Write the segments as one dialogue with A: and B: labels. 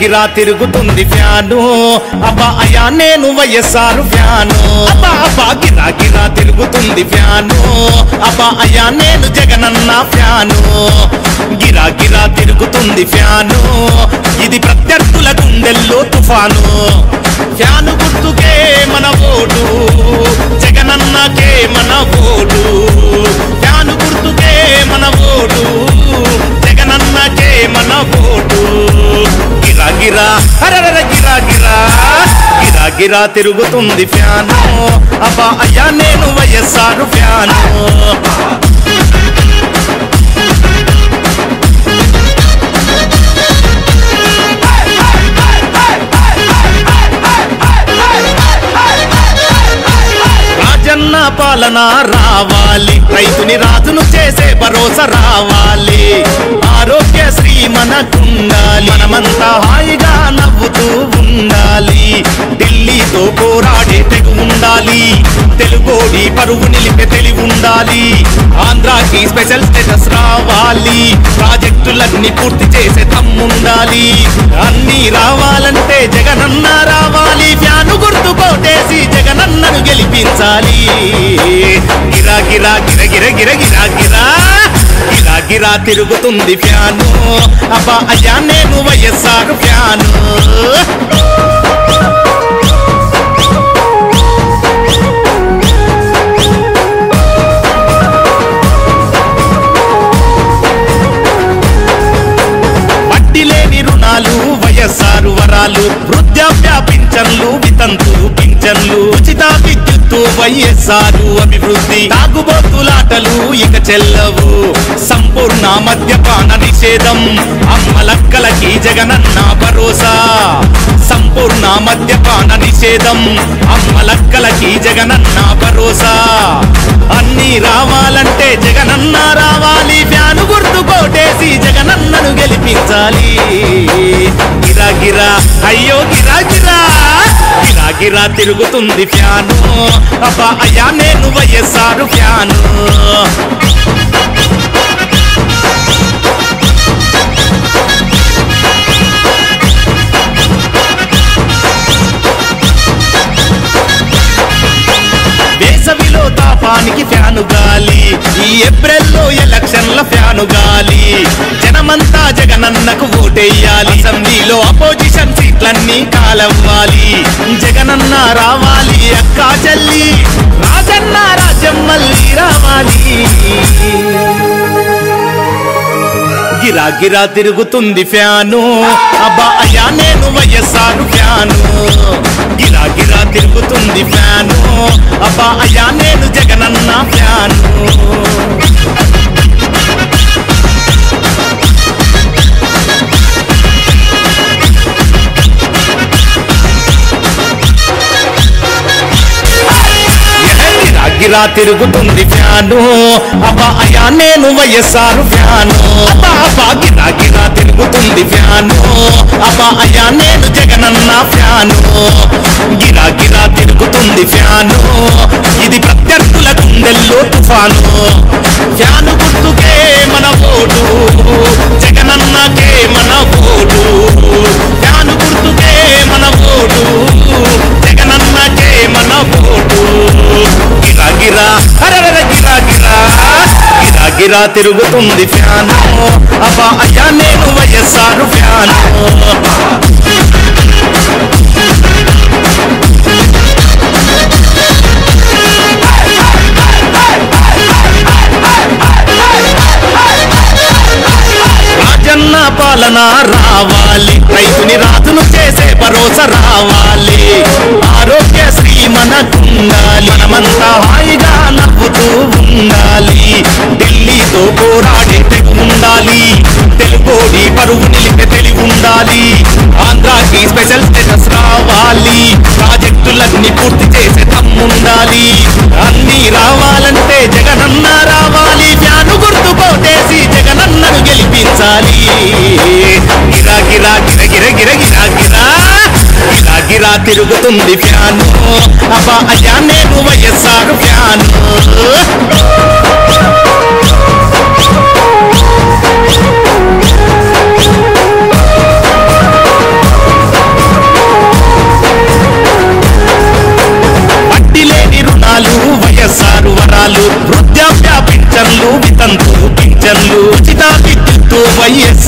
A: గిరా తిరుగుతుంది ఫ్యాను అబ్బా అయ్యా నేను వైఎస్ఆర్ ఫ్యాను అబ్బా అబ్బా గిరా గిరా తిరుగుతుంది ఫ్యాను అబ్బా అయ్యా నేను జగనన్న ఫ్యాను గిరా గిరా తిరుగుతుంది ఫ్యాను ఇది ప్రత్యర్థుల గుండెల్లో తుఫాను ఫ్యాను గుర్తుకే మన ఓటు జగనన్నకే మన ఓటు ఫ్యాను గుర్తుకే మన ఓటు జగనన్నకే మన ఓటు గిరా గిరా అరరర గిరా గిరా గిరా గిరా తిరుగుతుంది ఫ్యాను అబ్బా అయ్యా నేను వైఎస్ఆర్ ఫ్యాను రాజన్న పాలన రావాలి రైతుని రాజును చేసే భరోసా రావాలి ఆరోగ్యశ్రీ మనకుండాలి మనమంతా హాయిగా నవ్వుతూ ఉండాలి ఢిల్లీతో పోరాడే తెగు ఉండాలి తెలుగోడి పరువు నిలిపే తెలివి ఉండాలి ఆంధ్రాకి స్పెషల్ స్టేటస్ రావాలి ప్రాజెక్టులన్నీ పూర్తి చేసే తమ్ముండాలి అన్ని రావాలంటే జగనన్న రావాలి ఫ్యాను గుర్తు కోటేసి జగనన్నను గెలిపించాలి గిరా గిరా గిర గిర గిర గిరా గిరా గిరా గిరా తిరుగుతుంది ఫ్యాను అబ్బా అయ్యా నేను వైఎస్ఆర్ ఫ్యాను వడ్డీ లేని రుణాలు వైఎస్ఆర్ వరాలు వృద్ధాప్య పింఛన్లు వితంతు పింఛన్లు ఉచిత విద్యుత్తు వైఎస్ఆర్ అభివృద్ధి తాగుబోతులాటలు ఇక చెల్లవు సంపూర్ణ మద్యపాన నిషేధం అమ్మలక్కలకి జగనన్న భరోసా సంపూర్ణ మద్యపాన నిషేధం అమ్మలక్కలకి జగనన్న భరోసా అన్ని రావాలంటే జగనన్న రావాలి ఫ్యాను గుర్తు కోటేసి జగనన్నను గెలిపించాలి గిరా గిరా అయ్యో గిరా గిరా గిరా గిరా తిరుగుతుంది ఫ్యాను అబ్బా అయ్యా నేను వైఎస్ఆర్ ఫ్యాను వేసవిలో తాపానికి ఫ్యాను గాలి ఈ ఏప్రిల్లో ఎలక్షన్ల ఫ్యాను గాలి జనమంతా జగనన్నకు ఓటేయాలి అసెంబ్లీలో అపోజిషన్ సీట్లన్నీ కాలవ్వాలి జగనన్న రావాలి అక్కా చెల్లి రాజన్న రాజ్యం మళ్ళీ రావాలి గిరా గిరా తిరుగుతుంది ఫ్యాను అబ్బా అయ్యా నేను వైఎస్ఆర్ ఫ్యాను గిరా గిరా తిరుగుతుంది ఫ్యాను అబ్బా అయ్యా నేను జగనన్న ఫ్యాను గిరా గిరా తిరుగుతుంది ఫ్యాను అబ్బా అయ్యా నేను వైఎస్ఆర్ ఫ్యాను అబ్బా అబ్బా గిరా గిరా తిరుగుతుంది ఫ్యాను అబ్బా అయ్యా నేను జగనన్న ఫ్యాను గిరా గిరా తిరుగుతుంది ఫ్యాను ఇది ప్రత్యర్థుల గుండెల్లో తుఫాను ఫ్యాను గుర్తుకే మన ఓటు జగనన్నకే మన ఓటు ఫ్యాను గుర్తుకే మన ఓటు జగనన్నకే మన ఓటు గిరా గిరా అరరర గిరా గిరా గిరా గిరా తిరుగుతుంది ఫ్యాను అబ్బా అయ్యా నేను వైఎస్ఆర్ ఫ్యాను రాజన్న పాలన రావాలి రైతుని రాజును చేసే భరోసా రావాలి ఆరోగ్యశ్రీ మనకుండాలి మనమంతా హాయిగా నవ్వుతూ ఉండాలి ఢిల్లీతో పోరాడే తెగు ఉండాలి తెలుగోడి పరువు నిలిపే తెలివి ఉండాలి ఆంధ్రాకి స్పెషల్ స్టేటస్ రావాలి ప్రాజెక్టులన్నీ పూర్తి చేసే తమ్ముండాలి అన్ని రావాలంటే జగనన్న రావాలి ఫ్యాను గుర్తు కోటేసి జగనన్నను గెలిపించాలి గిరా గిరా గిర గిర గిర గిరా గిరా గిరా గిరా తిరుగుతుంది ఫ్యాను అబ్బా అయ్యా నేను వైఎస్ఆర్ ఫ్యాను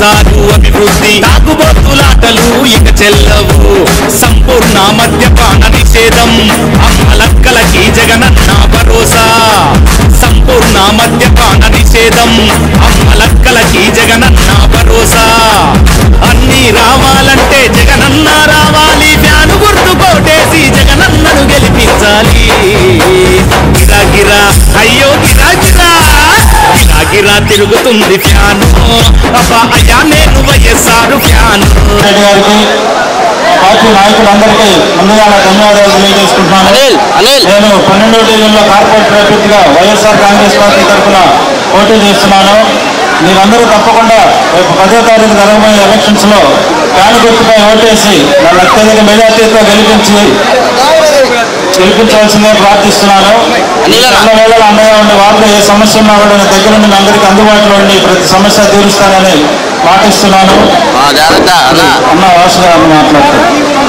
A: వైఎస్ఆర్ అభివృద్ధి తాగుబోతులాటలు ఇక చెల్లవు సంపూర్ణ మద్యపాన నిషేధం అమ్మలక్కలకి జగనన్న భరోసా సంపూర్ణ మద్యపాన నిషేధం అమ్మలక్కలకి జగనన్న భరోసా అన్ని రావాలంటే జగనన్న రావాలి ఫ్యాను గుర్తు కోటేసి జగనన్నను గెలిపించాలి గిరా గిరా అయ్యో గిరా గిరా గిరా గిరా తిరుగుతుంది ఫ్యాను అబ్బా అయ్యా నేను వైఎస్ఆర్ ఫ్యాను
B: రెడ్డి గారికి పార్టీ నాయకులందరికీ ముందుగా నా ధన్యవాదాలు తెలియజేసుకుంటున్నాను
C: అనిల్ అనిల్
B: నేను పన్నెండవ డివిజన్లో కార్పొరేటర్ అభ్యర్థిగా వైఎస్ఆర్ కాంగ్రెస్ పార్టీ తరఫున పోటీ చేస్తున్నాను మీరందరూ తప్పకుండా రేపు పదో తారీఖు జరగబోయే ఎలక్షన్స్ లో ఫ్యాన్ గుర్తుపై ఓటేసి నన్ను అత్యధిక మెజార్టీతో గెలిపించి గెలిపించవలసిందే ప్రార్థిస్తున్నాను చాలా వేళలు అండగా ఉండి వార్డు ఏ సమస్య ఉన్నా కూడా నేను దగ్గర నుండి మీ అందరికీ అందుబాటులో ఉండి ప్రతి సమస్య తీరుస్తానని పాటిస్తున్నాను
C: ఆ, జాగ్రత్త అన్నా
B: అన్న వాసు గారు మాట్లాడతారు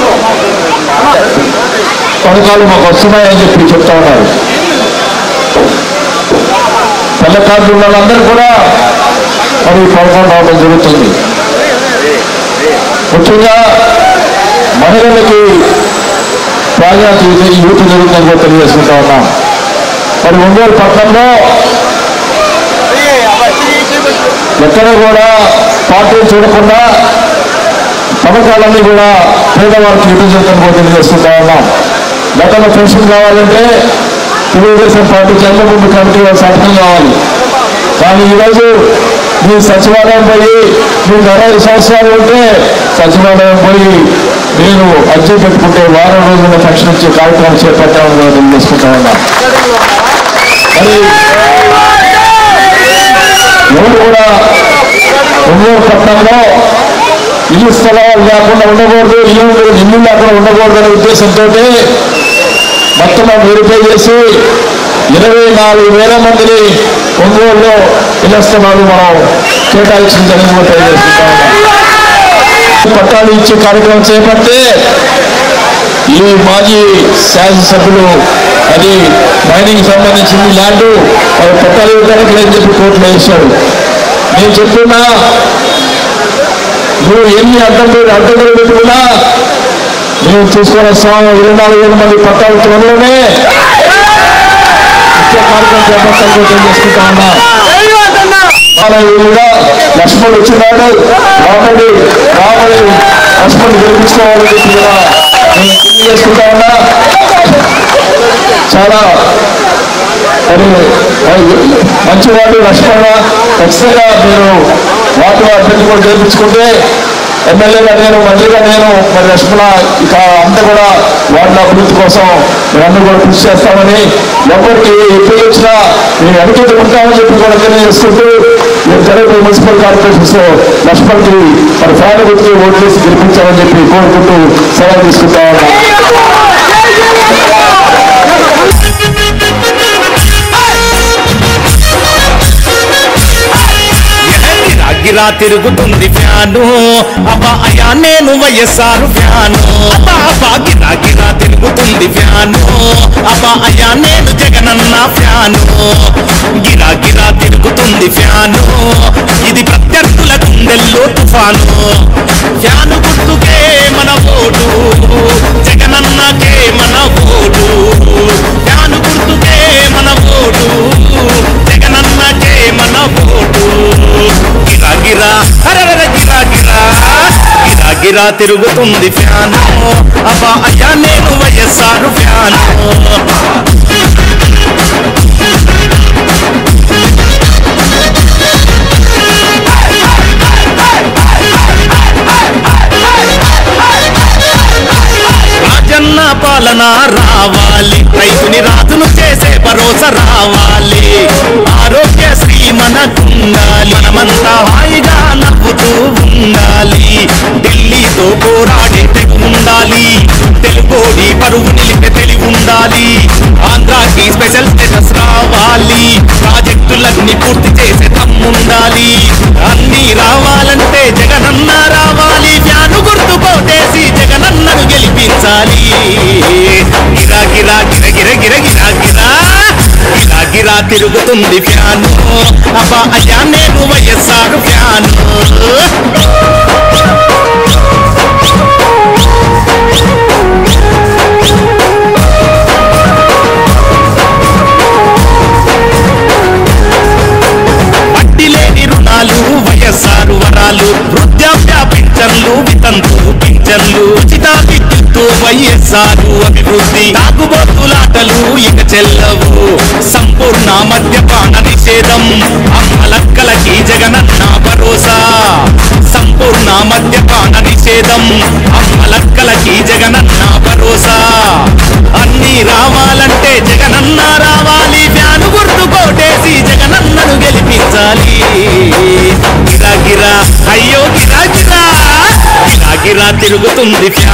D: పథకాలు మాకు వస్తున్నాయని చెప్పి చెప్తా ఉన్నారు తెల్ల కార్డు ఉన్న వాళ్ళందరూ కూడా మరి పథకాలు రావడం జరుగుతుంది ముఖ్యంగా మహిళలకి ప్రాధాన్యత ఇచ్చే ఈ యూత్ జరుగుతుందని కూడా తెలియజేసుకుంటా ఉన్నాం మరి ఒంగోలు పట్టణంలో ఎక్కడ కూడా పార్టీలు చూడకుండా పథకాలన్నీ కూడా పేదవారికి విభజించడం కూడా తెలియజేస్తుంటా ఉన్నాం గతంలో పెన్షన్ కావాలంటే తెలుగుదేశం పార్టీ చంద్రబాబు కమిటీ వారి సంతకం కావాలి కానీ ఈరోజు మీ సచివాలయం పోయి మీకు అరవై సంవత్సరాలు ఉంటే సచివాలయం పోయి నేను అర్జీ పెట్టుకుంటే వారం రోజుల పెన్షన్ ఇచ్చే కార్యక్రమం చేపట్టామని కూడా తెలియజేసుకుంటా ఉన్నాం మరి ఎవరు కూడా ఒంగోలు పట్టణంలో ఇల్లు స్థలాలు లేకుండా ఉండకూడదు ఇల్లు ఇల్లు లేకుండా ఉండకూడదు అనే ఉద్దేశంతో మొత్తం వెరిఫై చేసి ఇరవై నాలుగు వేల మందిని ఒంగోలులో ఇళ్ల స్థలాలు మనం కేటాయించడం జరిగింది తెలియజేసుకుంటా ఉన్నాం. పట్టాలు ఇచ్చే కార్యక్రమం చేపడితే ఈ మాజీ శాసనసభ్యులు అది మైనింగ్ సంబంధించింది ల్యాండ్ అది పట్టాలు ఇవ్వడానికి లేదని చెప్పి కోర్టులో వేశాడు నేను చెప్తున్నా నువ్వు ఎన్ని అడ్డంకులు అడ్డంకులు పెట్టుకున్నా మేము తీసుకొని వస్తాము ఇరవై నాలుగు వేల మంది పట్టాలు త్వరలోనే ముఖ్య కార్యక్రమం చేపట్టాలని తెలియజేసుకుంటా ఉన్నా కూడా లక్ష్మణ్ వచ్చినాడు రాముడి రాముడి లక్ష్మణ్ గెలిపించుకోవాలని చెప్పి కూడా నేను తెలియజేసుకుంటా ఉన్నా చాలా మరి మంచివాడు లక్ష్మణ ఖచ్చితంగా మీరు వాటి అభ్యర్థి కూడా గెలిపించుకుంటే ఎమ్మెల్యేగా నేను మంత్రిగా నేను మరి లక్ష్మణ ఇక అంతా కూడా వార్డుల అభివృద్ధి కోసం మీరందరూ కూడా కృషి చేస్తామని ఎవరికి ఎప్పుడు వచ్చినా మేము వెనకటి ఉంటామని చెప్పి కూడా తెలియజేసుకుంటూ మీరు జరగబోయే మున్సిపల్ కార్పొరేషన్స్ లో లక్ష్మణ్కి మరి ఫ్యాన్ గుర్తు ఓటు వేసి గెలిపించామని చెప్పి కోరుకుంటూ సెలవు తీసుకుంటా ఉన్నాం
A: గిరా గిరా తిరుగుతుంది ఫ్యాను అబ్బా అయ్యా నేను వైఎస్ఆర్ ఫ్యాను అబ్బా అబ్బా గిరా గిరా తిరుగుతుంది ఫ్యాను అబ్బా అయ్యా నేను జగనన్న ఫ్యాను గిరా గిరా తిరుగుతుంది ఫ్యాను ఇది ప్రత్యర్థుల గుండెల్లో తుఫాను ఫ్యాను గుర్తుకే మన ఓటు జగనన్నకే మన ఓటు ఫ్యాను గుర్తుకే మన ఓటు జగనన్నకే మన ఓటు గిరా గిరా అరరర గిరా గిరా గిరా గిరా తిరుగుతుంది ఫ్యాను అబ్బా అయ్యా నేను వైఎస్ఆర్ ఫ్యాను రాజన్న పాలన రావాలి రైతుని రాజును చేసే భరోసా రావాలి ఆరోగ్యశ్రీ మనకుండాలి మనమంతా హాయిగా నవ్వుతూ ఉండాలి ఢిల్లీతో పోరాడే తెగు ఉండాలి తెలుగోడి పరువు నిలిపే తెలివి ఉండాలి ఆంధ్రాకి స్పెషల్ స్టేటస్ రావాలి ప్రాజెక్టులన్నీ పూర్తి చేసే దమ్ముండాలి అన్నీ రావాలంటే జగనన్న రావాలి ఫ్యాను గుర్తు కోటేసి జగనన్నను గెలిపించాలి గిరా గిరా గిర గిర గిర గిరా గిరా గిరా గిరా తిరుగుతుంది ఫ్యాను అబ్బా అయ్యా నేను వైఎస్ఆర్ ఫ్యాను బండ్లు ఉచిత విద్యుత్తు వైఎస్ఆర్ అభివృద్ధి తాగుబోతులాటలు ఇక చెల్లవు సంపూర్ణ మద్యపాన నిషేధం అమ్మలక్కలకి జగనన్న భరోసా సంపూర్ణ మద్యపాన నిషేధం అమ్మలక్కలకి జగనన్న భరోసా అన్ని రావాలంటే జగనన్న రావాలి ఫ్యాను గుర్తు కోటేసి జగనన్నను గెలిపించాలి గిరా గిరా అయ్యో గిరా గిరా గిరా గిరా తిరుగుతుంది